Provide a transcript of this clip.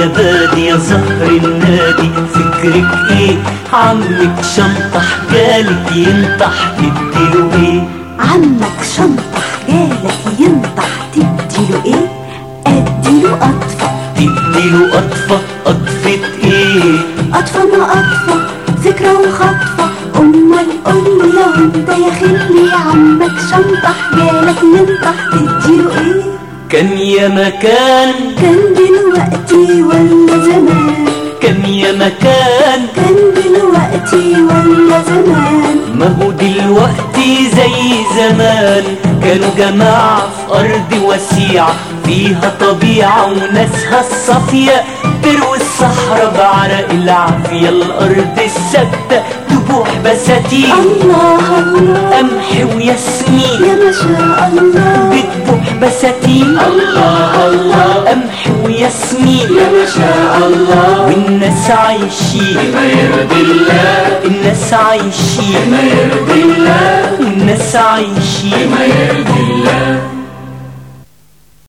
يا بادي يا زهر النادي فكرك ايه عمك شنطح جالك ينطح تديله ايه عمك شنطح جالك ينطح تديله ايه اديله قطفة تديله قطفة قطفة ايه قطفة ما قطفة فكرة وخطفة امال قولي لو انت يا خلي عمك شنطح جالك ينطح تديله ايه كان يا مكان كان دلوقتي ولا زمان كان يا مكان كان دلوقتي ولا زمان ما هو دلوقتي زي زمان كانوا جماعة في أرض وسيعة فيها طبيعة وناسها الصافية تروي الصحراء بعرق العافية الأرض الثابتة تبوح بساتين الله الله قمح وياسمين يا ما شاء الله بتبوح بساتين الله الله قمح وياسمين يا ما شاء الله والناس عايشين ما يرضي الله الناس عايشين ما يرضي الله والناس عايشين ما يرضي الله